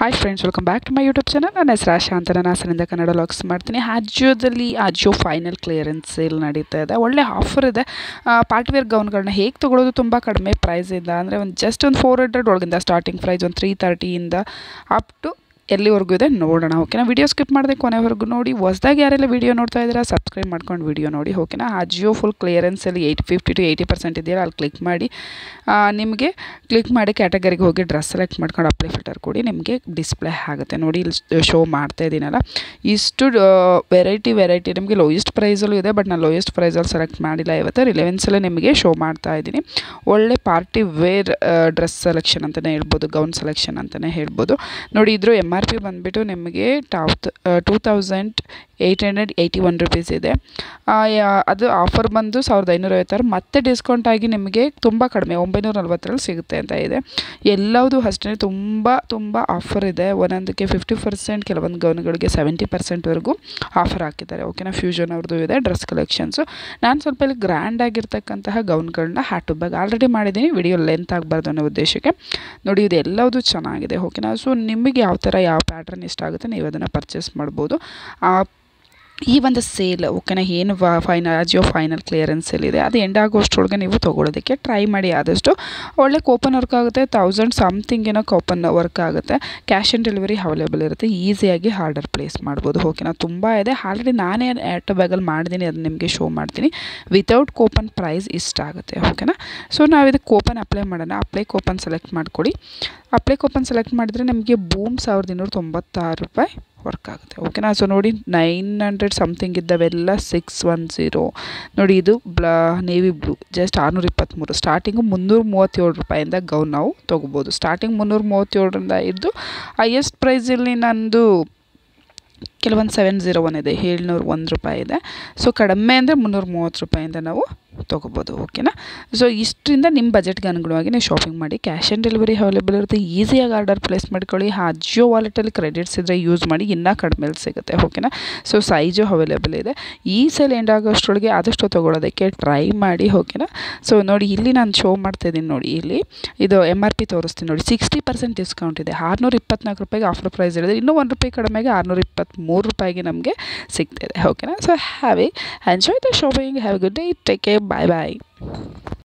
hi friends welcome back to my YouTube channel ನನ್ನ ಹೆಸರು ಆಶಾ ಅಂತ ನಾನು ಹಾಸನಿಂದ ಕನ್ನಡ ಲಾಗ್ಸ್ ಮಾಡ್ತೀನಿ ಆಜಿಯೋದಲ್ಲಿ ಆಜಿಯೋ ಫೈನಲ್ ಕ್ಲಿಯರೆನ್ಸ್ ಸೇಲ್ ನಡೀತಾ ಇದೆ ಒಳ್ಳೆ ಆಫರ್ ಇದೆ ಪಾರ್ಟಿವೇರ್ ಗೌನ್ಗಳನ್ನ ಹೇಗೆ ತೊಗೊಳೋದು ತುಂಬ ಕಡಿಮೆ ಪ್ರೈಸಿಂದ ಅಂದರೆ ಒಂದು ಜಸ್ಟ್ ಒಂದು ಫೋರ್ ಹಂಡ್ರೆಡ್ ಒಳಗಿಂದ ಸ್ಟಾರ್ಟಿಂಗ್ ಪ್ರೈಸ್ ಒಂದು ತ್ರೀ ತರ್ಟಿಯಿಂದ ಅಪ್ ಟು ಎಲ್ಲಿವರೆಗೂ ಇದೆ ನೋಡೋಣ ಓಕೆನಾ ವಿಡಿಯೋ ಸ್ಕಿಪ್ ಮಾಡದೆ ಕೊನೆವರೆಗೂ ನೋಡಿ ಹೊಸ್ದಾಗಿ ಯಾರೆಲ್ಲ ವಿಡಿಯೋ ನೋಡ್ತಾ ಇದ್ದೀರಾ ಸಬ್ಸ್ಕ್ರೈಬ್ ಮಾಡ್ಕೊಂಡು ವಿಡಿಯೋ ನೋಡಿ ಓಕೆನಾ ಆ ಜಿಯೋ ಫುಲ್ ಕ್ಲಿಯರೆನ್ಸಲ್ಲಿ eighty fifty to eighty percent ಇದೆಯಲ್ಲ ಅಲ್ಲಿ ಕ್ಲಿಕ್ ಮಾಡಿ ಆ, ನಿಮಗೆ ಕ್ಲಿಕ್ ಮಾಡಿ ಕ್ಯಾಟಗರಿಗೆ ಹೋಗಿ ಡ್ರೆಸ್ ಸೆಲೆಕ್ಟ್ ಮಾಡ್ಕೊಂಡು ಅಪ್ಲೈ ಫಿಲ್ಟರ್ ಕೊಡಿ ನಿಮಗೆ ಡಿಸ್ಪ್ಲೇ ಆಗುತ್ತೆ ನೋಡಿ ಇಲ್ಲಿ ಶೋ ಮಾಡ್ತಾ ಇದ್ದೀನಲ್ಲ ಇಷ್ಟು ವೆರೈಟಿ ವೆರೈಟಿ ನಿಮಗೆ ಲೋಯೆಸ್ಟ್ ಪ್ರೈಸಲ್ಲೂ ಇದೆ ಬಟ್ ನಾನು ಲೋಯೆಸ್ಟ್ ಪ್ರೈಸಲ್ಲಿ ಸೆಲೆಕ್ಟ್ ಮಾಡಿಲ್ಲ ಇವತ್ತು ರಿಲೆವೆನ್ಸಲ್ಲೇ ನಿಮಗೆ ಶೋ ಮಾಡ್ತಾ ಇದ್ದೀನಿ ಒಳ್ಳೆ ಪಾರ್ಟಿ ವೇರ್ ಡ್ರೆಸ್ ಸೆಲೆಕ್ಷನ್ ಅಂತಲೇ ಹೇಳ್ಬೋದು ಗೌನ್ ಸೆಲೆಕ್ಷನ್ ಅಂತಲೇ ಹೇಳ್ಬೋದು ನೋಡಿ ಇದ್ರ ಎಮ್ ಆರ್ ಪಿ ಬಂದುಬಿಟ್ಟು ನಿಮಗೆ ಟಾವ್ two thousand eight hundred eighty one rupees ಇದೆ ಆ, ಯಾ- ಅದು ಆಫರ್ ಬಂದು ಸಾವಿರದ ಐನೂರ ಐವತ್ತಾರು ಮತ್ತೆ ಡಿಸ್ಕೌಂಟ್ ಆಗಿ ನಿಮಗೆ ತುಂಬ ಕಡಿಮೆ ಒಂಬೈನೂರ ನಲ್ವತ್ತರಲ್ಲಿ ಸಿಗುತ್ತೆ ಅಂತ ಇದೆ ಎಲ್ಲವುದು ಅಷ್ಟೇ ತುಂಬ ತುಂಬ ಆಫರ್ ಇದೆ ಒಂದೊಂದಕ್ಕೆ ಫಿಫ್ಟಿ ಪರ್ಸೆಂಟ್ ಕೆಲವೊಂದು ಗೌನ್ಗಳಿಗೆ ಸೆವೆಂಟಿ ಪರ್ಸೆಂಟ್ವರೆಗೂ ಆಫರ್ ಹಾಕಿದ್ದಾರೆ ಓಕೆನಾ ಫ್ಯೂಷನ್ ಅವ್ರದ್ದು ಇದೆ ಡ್ರೆಸ್ ಕಲೆಕ್ಷನ್ಸು ನಾನು ಸ್ವಲ್ಪ ಇಲ್ಲಿ ಗ್ರ್ಯಾಂಡ್ ಆಗಿರ್ತಕ್ಕಂತಹ ಗೌನ್ಗಳನ್ನ ಹ್ಯಾಟ್ ಟು ಬ್ಯಾಗ್ ಆಲ್ರೆಡಿ ಮಾಡಿದ್ದೀನಿ ವಿಡಿಯೋ ಲೆಂತ್ ಆಗಬಾರ್ದು ಅನ್ನೋ ಉದ್ದೇಶಕ್ಕೆ ನೋಡಿ ಇದು ಎಲ್ಲವುದು ಚೆನ್ನಾಗಿದೆ ಓಕೆನಾ ಸೊ ನಿಮಗೆ ಯಾವ ಥರ ಯಾವ ಪ್ಯಾಟ್ರನ್ ಇಷ್ಟ ಆಗುತ್ತೆ ನೀವು ಅದನ್ನು ಪರ್ಚೇಸ್ ಮಾಡ್ಬೋದು ಆ, ಈ ಒಂದು ಸೇಲ್ ಓಕೆನಾ ಏನು final Ajio final clearance sale ಇದೆ ಅದು ಎಂಡ್ ಆಗೋಷ್ಟರೊಳಗೆ ನೀವು ತೊಗೊಳೋದಕ್ಕೆ ಟ್ರೈ ಮಾಡಿ ಆದಷ್ಟು ಒಳ್ಳೆ ಕೂಪನ್ ವರ್ಕ್ ಆಗುತ್ತೆ ತೌಸಂಡ್ ಸಮಥಿಂಗ್ ಏನೋ ಕೂಪನ್ ವರ್ಕ್ ಆಗುತ್ತೆ ಕ್ಯಾಶ್ ಆನ್ ಡೆಲಿವರಿ ಅವೈಲೇಬಲ್ ಇರುತ್ತೆ ಈಸಿಯಾಗಿ ಆರ್ಡರ್ ಪ್ಲೇಸ್ ಮಾಡ್ಬೋದು ಓಕೆನಾ ತುಂಬ ಇದೆ ಆಲ್ರೆಡಿ ನಾನೇ ಆ್ಯಟೋ ಬ್ಯಾಗಲ್ಲಿ ಮಾಡಿದ್ದೀನಿ ಅದನ್ನ ನಿಮಗೆ ಶೋ ಮಾಡ್ತೀನಿ ವಿತೌಟ್ ಕೂಪನ್ ಪ್ರೈಸ್ ಇಷ್ಟ ಆಗುತ್ತೆ ಓಕೆನಾ ಸೊ ನಾವು ಇದಕ್ಕೆ ಕೂಪನ್ ಅಪ್ಲೈ ಮಾಡೋಣ ಅಪ್ಲೈ ಕೂಪನ್ ಸೆಲೆಕ್ಟ್ ಮಾಡ್ಕೊಳ್ಳಿ ಅಪ್ಲೈ ಕೂಪನ್ ಸೆಲೆಕ್ಟ್ ಮಾಡಿದ್ರೆ ನಿಮಗೆ ಬೂಮ್ ಸಾವಿರದ ಇನ್ನೂರ ತೊಂಬತ್ತಾರು ರೂಪಾಯಿ ವರ್ಕ್ ಆಗುತ್ತೆ ಓಕೆನಾ ಸೊ ನೋಡಿ ನೈನ್ ಹಂಡ್ರೆಡ್ ಸಮಥಿಂಗ್ ಇದ್ದಾವೆಲ್ಲ ಸಿಕ್ಸ್ ಒನ್ ಝೀರೋ ನೋಡಿ ಇದು ಬ್ಲಾ ನೇವಿ ಬ್ಲೂ ಜಸ್ಟ್ ಆರುನೂರ ಇಪ್ಪತ್ತ್ಮೂರು ಸ್ಟಾರ್ಟಿಂಗು ಮುನ್ನೂರ ಮೂವತ್ತೇಳು ರೂಪಾಯಿಂದ ಗೌನ್ ನಾವು ತೊಗೋಬೋದು ಸ್ಟಾರ್ಟಿಂಗ್ ಮುನ್ನೂರ ಮೂವತ್ತೇಳರಿಂದ ಇದ್ದು ಹೈಯೆಸ್ಟ್ ಪ್ರೈಸಲ್ಲಿ ನಂದು ಕೆಲವೊಂದು ಸೆವೆನ್ ಝೀರೋ ಒನ್ ಇದೆ ಏಳ್ನೂರ ಒಂದು ರೂಪಾಯಿ ಇದೆ ಸೊ ಕಡಿಮೆ ಅಂದರೆ ಮುನ್ನೂರ ಮೂವತ್ತು ರೂಪಾಯಿಂದ ನಾವು ತೊಗೋಬೋದು ಓಕೆನಾ ಸೊ ಇಷ್ಟರಿಂದ ನಿಮ್ಮ ಬಜೆಟ್ಗೆ ಅನುಗುಣವಾಗಿ ನೀವು ಶಾಪಿಂಗ್ ಮಾಡಿ ಕ್ಯಾಶ್ ಆನ್ ಡೆಲಿವರಿ ಅವೈಲೇಬಲ್ ಇರುತ್ತೆ ಈಸಿಯಾಗಿ ಆರ್ಡರ್ ಪ್ಲೇಸ್ ಮಾಡ್ಕೊಳ್ಳಿ ಆ ಜಿಯೋ ವಾಲೆಟಲ್ಲಿ ಕ್ರೆಡಿಟ್ಸ್ ಇದ್ದರೆ ಯೂಸ್ ಮಾಡಿ ಇನ್ನೂ ಕಡಿಮೆಲಿ ಸಿಗುತ್ತೆ ಓಕೆನಾ ಸೊ ಸೈಜು ಅವೈಲೇಬಲ್ ಇದೆ ಈ ಸಲ ಎಂಡ್ ಆಗೋಷ್ಟರೊಳಗೆ ಆದಷ್ಟು ತೊಗೊಳೋದಕ್ಕೆ ಟ್ರೈ ಮಾಡಿ ಓಕೆನಾ ಸೊ ನೋಡಿ ಇಲ್ಲಿ ನಾನು ಶೋ ಮಾಡ್ತಾಯಿದ್ದೀನಿ ನೋಡಿ ಇಲ್ಲಿ ಇದು ಎಮ್ ಆರ್ ಪಿ ತೋರಿಸ್ತೀನಿ ನೋಡಿ ಸಿಕ್ಸ್ಟಿ ಪರ್ಸೆಂಟ್ ಡಿಸ್ಕೌಂಟ್ ಇದೆ ಆರುನೂರ ಇಪ್ಪತ್ನಾಲ್ಕು ರೂಪಾಯಿಗೆ ಆಫರ್ ಪ್ರೈಸ್ ಇರೋದು ಇನ್ನೂ ಒಂದು ರೂಪಾಯಿ ಕಡಿಮೆಗೆ ಆರುನೂರ ಇಪ್ಪತ್ತ್ಮೂರು ರೂಪಾಯಿಗೆ ನಮಗೆ ಸಿಗ್ತಿದೆ ಓಕೆನಾ so have a enjoy the shopping have good day take care bye bye